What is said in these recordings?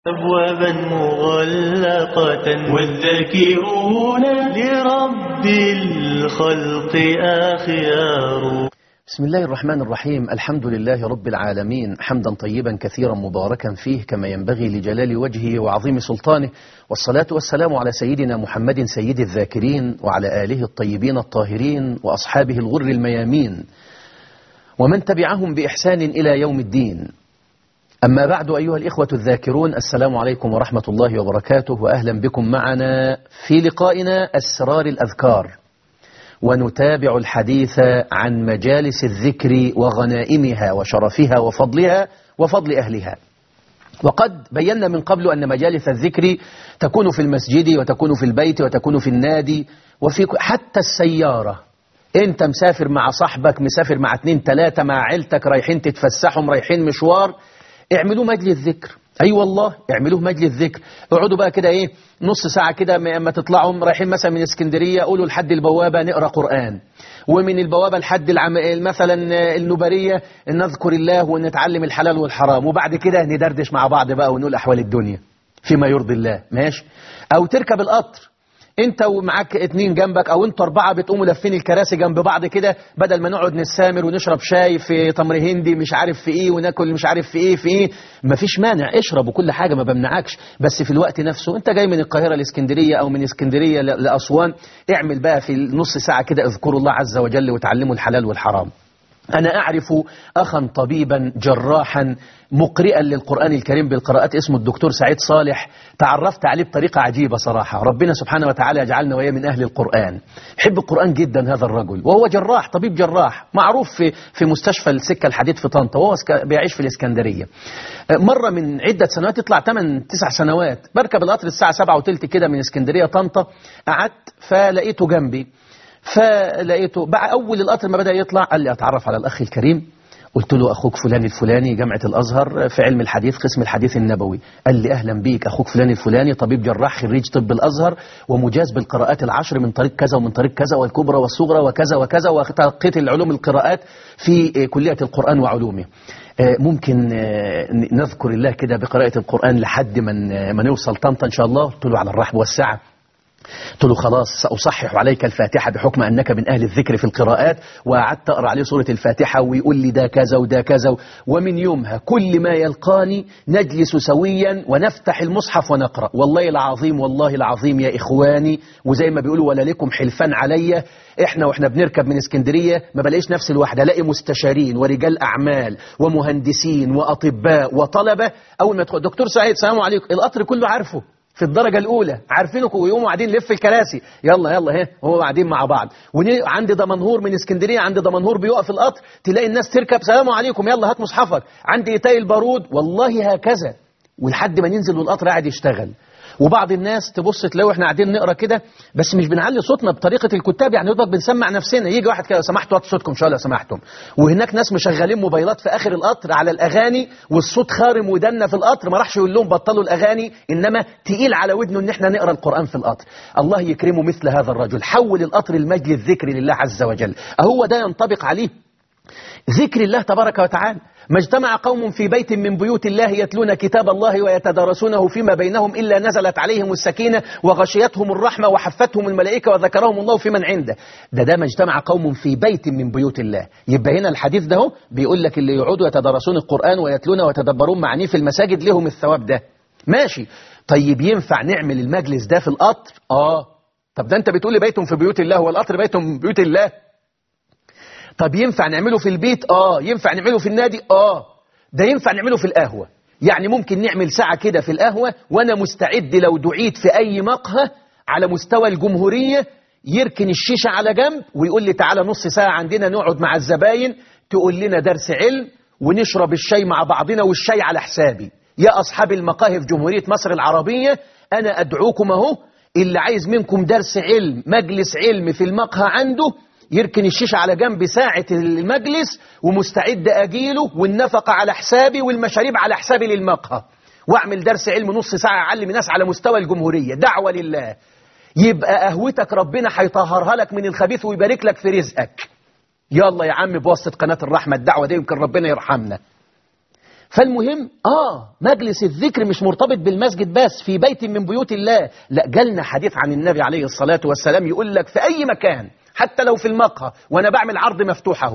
أبوابا مغلقة والذاكرون لرب الخلق أخيار بسم الله الرحمن الرحيم الحمد لله رب العالمين حمدا طيبا كثيرا مباركا فيه كما ينبغي لجلال وجهه وعظيم سلطانه والصلاة والسلام على سيدنا محمد سيد الذاكرين وعلى آله الطيبين الطاهرين وأصحابه الغر الميامين ومن تبعهم بإحسان إلى يوم الدين أما بعد أيها الإخوة الذاكرون السلام عليكم ورحمة الله وبركاته وأهلا بكم معنا في لقائنا أسرار الأذكار ونتابع الحديث عن مجالس الذكر وغنائمها وشرفها وفضلها وفضل أهلها وقد بينا من قبل أن مجالس الذكر تكون في المسجد وتكون في البيت وتكون في النادي وفي حتى السيارة انت مسافر مع صاحبك مسافر مع اتنين تلاتة مع عيلتك رايحين تتفسحوا رايحين مشوار اعملوا مجلس ذكر اي أيوة والله اعملوه مجلس ذكر اقعدوا بقى كده ايه نص ساعة كده اما تطلعوا رايحين مثلا من اسكندرية قولوا لحد البوابة نقرأ قرآن ومن البوابة لحد العم... مثلا النبرية نذكر الله ونتعلم الحلال والحرام وبعد كده ندردش مع بعض بقى ونقول أحوال الدنيا فيما يرضي الله ماشي أو تركب القطر انت ومعاك اتنين جنبك او انتوا اربعة بتقوموا لفين الكراسي جنب بعض كده بدل ما نقعد نسامر ونشرب شاي في تمر هندي مش عارف في ايه وناكل مش عارف في ايه في ايه مفيش مانع اشرب وكل حاجة ما بمنعكش بس في الوقت نفسه انت جاي من القاهرة لاسكندرية او من اسكندرية لأسوان اعمل بقى في نص ساعة كده اذكروا الله عز وجل وتعلموا الحلال والحرام أنا أعرف أخا طبيبا جراحا مقرئا للقرآن الكريم بالقراءات اسمه الدكتور سعيد صالح تعرفت عليه بطريقة عجيبة صراحة ربنا سبحانه وتعالى يجعلنا وياه من أهل القرآن يحب القرآن جدا هذا الرجل وهو جراح طبيب جراح معروف في في مستشفى السكة الحديد في طنطا وهو بيعيش في الإسكندرية مرة من عدة سنوات يطلع 8 9 سنوات بركب القطر الساعة 7 وثلث كده من اسكندرية طنطا قعدت فلقيته جنبي فلقيته بعد أول القطر ما بدأ يطلع قال لي أتعرف على الأخ الكريم قلت له أخوك فلان الفلاني جامعة الأزهر في علم الحديث قسم الحديث النبوي قال لي أهلا بيك أخوك فلان الفلاني طبيب جراح خريج طب الأزهر ومجاز بالقراءات العشر من طريق كذا ومن طريق كذا والكبرى والصغرى وكذا وكذا وتلقيت العلوم القراءات في كلية القرآن وعلومه ممكن نذكر الله كده بقراءة القرآن لحد من ما نوصل طنطا إن شاء الله قلت له على الرحب والسعة قلت له خلاص سأصحح عليك الفاتحة بحكم أنك من أهل الذكر في القراءات وقعدت أقرأ عليه سورة الفاتحة ويقول لي ده كذا وده كذا ومن يومها كل ما يلقاني نجلس سويا ونفتح المصحف ونقرأ والله العظيم والله العظيم يا إخواني وزي ما بيقولوا ولا لكم حلفان عليا احنا واحنا بنركب من اسكندرية ما بلاقيش نفس الوحدة الاقي مستشارين ورجال أعمال ومهندسين وأطباء وطلبة أول ما يدخل دكتور سعيد السلام عليكم القطر كله عارفه في الدرجة الأولى عارفينكم ويقوموا قاعدين لف الكراسي يلا يلا ها هو قاعدين مع بعض وعند دمنهور من اسكندرية عند دمنهور بيقف القطر تلاقي الناس تركب سلام عليكم يلا هات مصحفك عند إيتاي البارود والله هكذا ولحد ما ننزل والقطر قاعد يشتغل وبعض الناس تبص تلاقوا احنا قاعدين نقرا كده بس مش بنعلي صوتنا بطريقه الكتاب يعني يضرب بنسمع نفسنا يجي واحد كده سمحتوا وطوا صوتكم شويه لو سمحتم وهناك ناس مشغلين موبايلات في اخر القطر على الاغاني والصوت خارم ودنا في القطر ما راحش يقول لهم بطلوا الاغاني انما تقيل على ودنه ان احنا نقرا القران في القطر الله يكرمه مثل هذا الرجل حول القطر المجلس ذكري لله عز وجل اهو ده ينطبق عليه ذكر الله تبارك وتعالى ما اجتمع قوم في بيت من بيوت الله يتلون كتاب الله ويتدارسونه فيما بينهم إلا نزلت عليهم السكينة وغشيتهم الرحمة وحفتهم الملائكة وذكرهم الله في من عنده ده ده ما اجتمع قوم في بيت من بيوت الله يبقى هنا الحديث ده هو بيقول لك اللي يقعدوا يتدارسون القرآن ويتلون ويتدبرون معانيه في المساجد لهم الثواب ده ماشي طيب ينفع نعمل المجلس ده في القطر آه طب ده انت بتقول لي بيت في بيوت الله والقطر بيت من بيوت الله طب ينفع نعمله في البيت آه ينفع نعمله في النادي آه ده ينفع نعمله في القهوة يعني ممكن نعمل ساعة كده في القهوة وأنا مستعد لو دعيت في أي مقهى على مستوى الجمهورية يركن الشيشة على جنب ويقول لي تعالى نص ساعة عندنا نقعد مع الزباين تقول لنا درس علم ونشرب الشاي مع بعضنا والشاي على حسابي يا أصحاب المقاهي في جمهورية مصر العربية أنا أدعوكم أهو اللي عايز منكم درس علم مجلس علم في المقهى عنده يركن الشيشة على جنب ساعة المجلس ومستعد أجيله والنفقة على حسابي والمشاريب على حسابي للمقهى واعمل درس علم نص ساعة أعلم ناس على مستوى الجمهورية دعوة لله يبقى قهوتك ربنا هيطهرها لك من الخبيث ويبارك لك في رزقك يلا يا عم بواسطة قناة الرحمة الدعوة دي يمكن ربنا يرحمنا فالمهم آه مجلس الذكر مش مرتبط بالمسجد بس في بيت من بيوت الله لا جالنا حديث عن النبي عليه الصلاة والسلام يقول لك في أي مكان حتى لو في المقهى وأنا بعمل عرض مفتوحه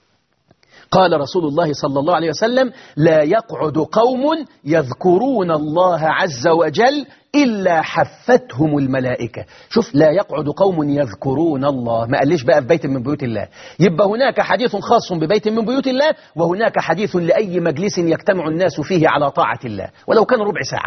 قال رسول الله صلى الله عليه وسلم لا يقعد قوم يذكرون الله عز وجل إلا حفتهم الملائكة شوف لا يقعد قوم يذكرون الله ما قاليش بقى في بيت من بيوت الله يبقى هناك حديث خاص ببيت من بيوت الله وهناك حديث لأي مجلس يجتمع الناس فيه على طاعة الله ولو كان ربع ساعة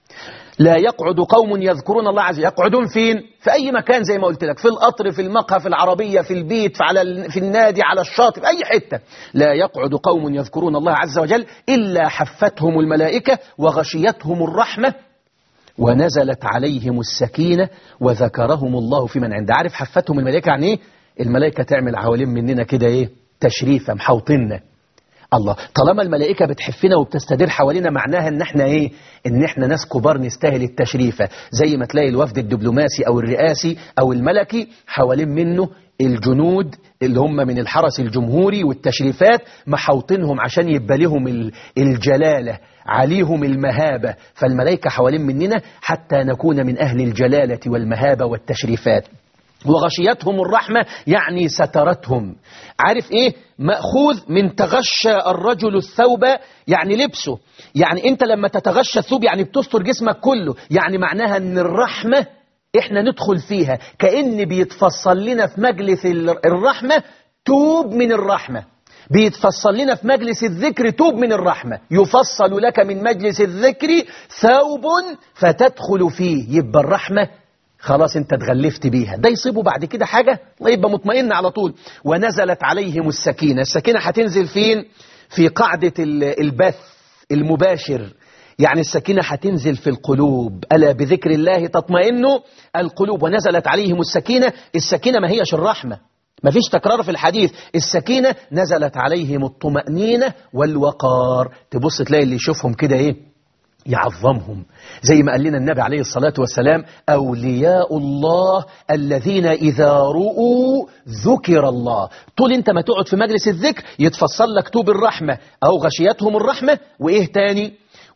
لا يقعد قوم يذكرون الله عز وجل يقعدون فين في أي مكان زي ما قلت لك في القطر في المقهى في العربية في البيت في, على ال- في النادي على الشاطئ في أي حتة لا يقعد قوم يذكرون الله عز وجل إلا حفتهم الملائكة وغشيتهم الرحمة ونزلت عليهم السكينة وذكرهم الله في من عنده عارف حفتهم الملائكة يعني ايه الملائكة تعمل حوالين مننا كده ايه تشريفة محوطنا الله طالما الملائكة بتحفنا وبتستدير حوالينا معناها ان احنا ايه ان احنا ناس كبار نستاهل التشريفة زي ما تلاقي الوفد الدبلوماسي او الرئاسي او الملكي حوالين منه الجنود اللي هم من الحرس الجمهوري والتشريفات محوطينهم عشان يبقى لهم ال- الجلالة عليهم المهابة فالملائكة حوالين مننا حتى نكون من أهل الجلالة والمهابة والتشريفات وغشيتهم الرحمة يعني سترتهم عارف ايه مأخوذ من تغشى الرجل الثوب يعني لبسه يعني انت لما تتغشى الثوب يعني بتستر جسمك كله يعني معناها ان الرحمة احنا ندخل فيها كأن بيتفصل لنا في مجلس ال- الرحمة توب من الرحمة بيتفصل لنا في مجلس الذكر توب من الرحمة يفصل لك من مجلس الذكر ثوب فتدخل فيه يبقى الرحمة خلاص انت اتغلفت بيها ده يصيبه بعد كده حاجة الله يبقى مطمئن على طول ونزلت عليهم السكينة السكينة هتنزل فين في قاعدة ال- البث المباشر يعني السكينة هتنزل في القلوب ألا بذكر الله تطمئن القلوب ونزلت عليهم السكينة السكينة ما هيش الرحمة ما فيش تكرار في الحديث السكينة نزلت عليهم الطمأنينة والوقار تبص تلاقي اللي يشوفهم كده ايه يعظمهم زي ما قال لنا النبي عليه الصلاة والسلام أولياء الله الذين إذا رؤوا ذكر الله طول انت ما تقعد في مجلس الذكر يتفصل لك توب الرحمة أو غشيتهم الرحمة وإيه تاني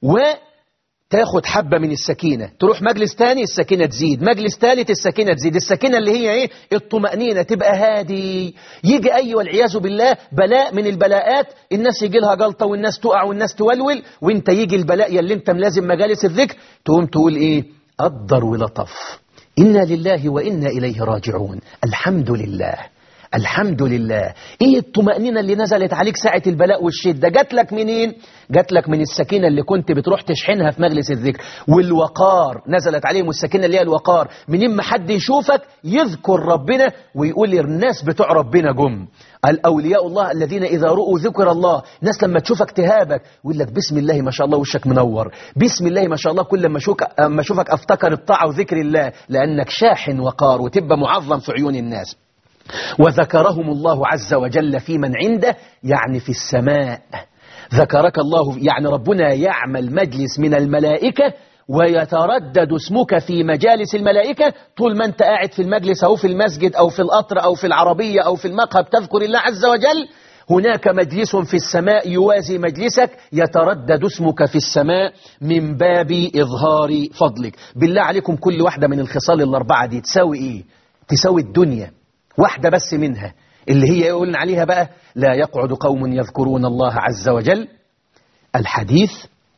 وتاخد حبة من السكينة تروح مجلس تاني السكينة تزيد مجلس تالت السكينة تزيد السكينة اللي هي ايه الطمأنينة تبقى هادي يجي أي والعياذ بالله بلاء من البلاءات الناس يجي لها جلطة والناس تقع والناس تولول وانت يجي البلاء يلي انت ملازم مجالس الذكر تقوم تقول ايه قدر ولطف إنا لله وإنا إليه راجعون الحمد لله الحمد لله ايه الطمأنينة اللي نزلت عليك ساعة البلاء والشدة جات لك منين جات لك من السكينة اللي كنت بتروح تشحنها في مجلس الذكر والوقار نزلت عليهم السكينة اللي هي الوقار منين ما حد يشوفك يذكر ربنا ويقول الناس بتوع ربنا جم الأولياء الله الذين إذا رؤوا ذكر الله ناس لما تشوفك تهابك يقول لك بسم الله ما شاء الله وشك منور بسم الله ما شاء الله كل ما أشوفك, أما أشوفك أفتكر الطاعة وذكر الله لأنك شاحن وقار وتبقى معظم في عيون الناس وذكرهم الله عز وجل في من عنده يعني في السماء ذكرك الله يعني ربنا يعمل مجلس من الملائكة ويتردد اسمك في مجالس الملائكة طول ما انت قاعد في المجلس أو في المسجد أو في القطر أو في العربية أو في المقهى بتذكر الله عز وجل هناك مجلس في السماء يوازي مجلسك يتردد اسمك في السماء من باب إظهار فضلك بالله عليكم كل واحدة من الخصال الأربعة دي تساوي إيه تساوي الدنيا واحدة بس منها اللي هي يقولن عليها بقى لا يقعد قوم يذكرون الله عز وجل الحديث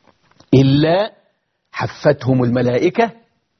إلا حفتهم الملائكة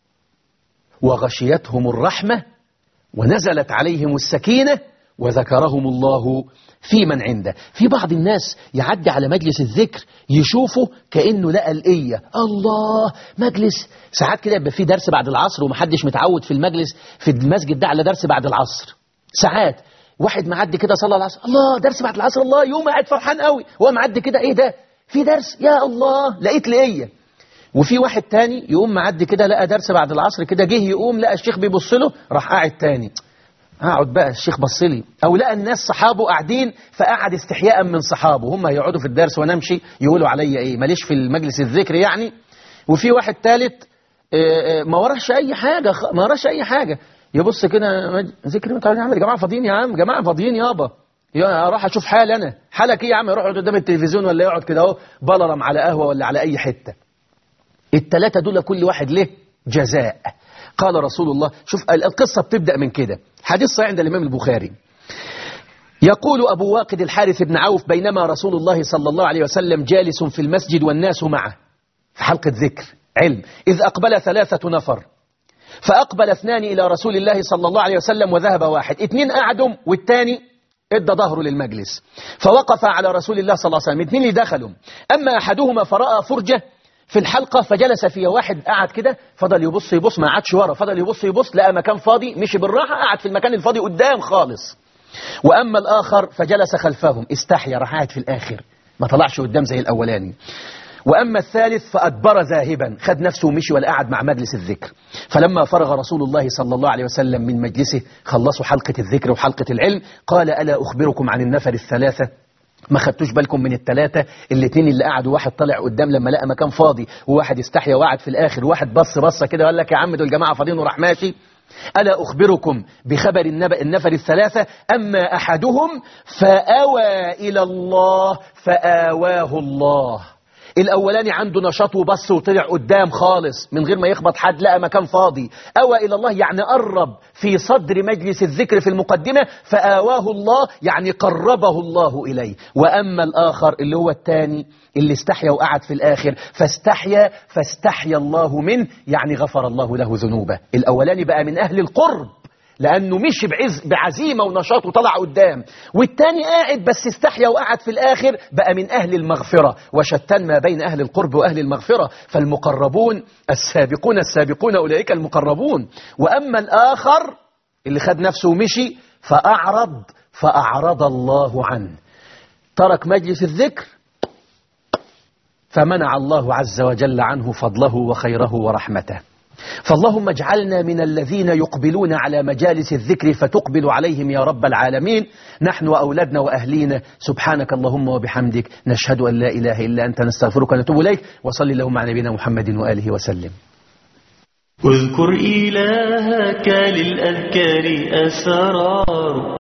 وغشيتهم الرحمة ونزلت عليهم السكينة وذكرهم الله في من عنده في بعض الناس يعدي على مجلس الذكر يشوفه كأنه لقى القية الله مجلس ساعات كده يبقى في درس بعد العصر ومحدش متعود في المجلس في المسجد ده على درس بعد العصر ساعات واحد معدي كده صلى العصر الله درس بعد العصر الله يوم قاعد فرحان قوي هو معدي كده ايه ده في درس يا الله لقيت لقيه وفي واحد تاني يقوم معدي كده لقى درس بعد العصر كده جه يقوم لقى الشيخ بيبص له راح قاعد تاني اقعد بقى الشيخ بص لي او لقى الناس صحابه قاعدين فقعد استحياء من صحابه هم هيقعدوا في الدرس وانا امشي يقولوا عليا ايه ماليش في المجلس الذكر يعني وفي واحد ثالث ما وراش اي حاجه ما وراش اي حاجه يبص كده ذكر انت عامل يا جماعه فاضيين يا عم جماعه فاضيين يابا يا راح اشوف حالي انا حالك ايه يا عم يروح يقعد قدام التلفزيون ولا يقعد كده اهو بلرم على قهوه ولا على اي حته الثلاثه دول كل واحد له جزاء قال رسول الله شوف القصه بتبدا من كده حديث صحيح عند الامام البخاري يقول أبو واقد الحارث بن عوف بينما رسول الله صلى الله عليه وسلم جالس في المسجد والناس معه في حلقة ذكر علم إذ أقبل ثلاثة نفر فأقبل اثنان إلى رسول الله صلى الله عليه وسلم وذهب واحد اثنين قعدوا والتاني ادى ظهره للمجلس فوقف على رسول الله صلى الله عليه وسلم اثنين اللي دخلوا أما أحدهما فرأى فرجة في الحلقة فجلس فيها واحد قعد كده فضل يبص يبص ما عادش ورا فضل يبص يبص لقى مكان فاضي مشي بالراحة قعد في المكان الفاضي قدام خالص وأما الآخر فجلس خلفهم استحيا راح قاعد في الآخر ما طلعش قدام زي الأولاني وأما الثالث فأدبر ذاهبا خد نفسه ومشي ولا قعد مع مجلس الذكر فلما فرغ رسول الله صلى الله عليه وسلم من مجلسه خلصوا حلقة الذكر وحلقة العلم قال ألا أخبركم عن النفر الثلاثة ما خدتوش بالكم من الثلاثة الاثنين اللي قعدوا واحد طلع قدام لما لقى مكان فاضي وواحد استحيا وقعد في الآخر وواحد بص بصة كده وقال لك يا عم دول جماعة فاضيين وراح ماشي ألا أخبركم بخبر النبأ النفر الثلاثة أما أحدهم فأوى إلى الله فآواه الله الأولاني عنده نشاط وبص وطلع قدام خالص من غير ما يخبط حد لقى مكان فاضي أوى إلى الله يعني قرب في صدر مجلس الذكر في المقدمة فآواه الله يعني قربه الله إليه وأما الآخر اللي هو الثاني اللي استحيا وقعد في الآخر فاستحيا فاستحيا الله منه يعني غفر الله له ذنوبه الأولاني بقى من أهل القرب لأنه مشي بعز بعزيمة ونشاط وطلع قدام والتاني قاعد بس استحيا وقعد في الآخر بقى من أهل المغفرة وشتان ما بين أهل القرب وأهل المغفرة فالمقربون السابقون السابقون أولئك المقربون وأما الآخر اللي خد نفسه ومشي فأعرض فأعرض الله عنه ترك مجلس الذكر فمنع الله عز وجل عنه فضله وخيره ورحمته فاللهم اجعلنا من الذين يقبلون على مجالس الذكر فتقبل عليهم يا رب العالمين نحن وأولادنا وأهلينا سبحانك اللهم وبحمدك نشهد أن لا إله إلا أنت نستغفرك ونتوب إليك وصلي اللهم على نبينا محمد وآله وسلم اذكر إلهك للأذكار أسرار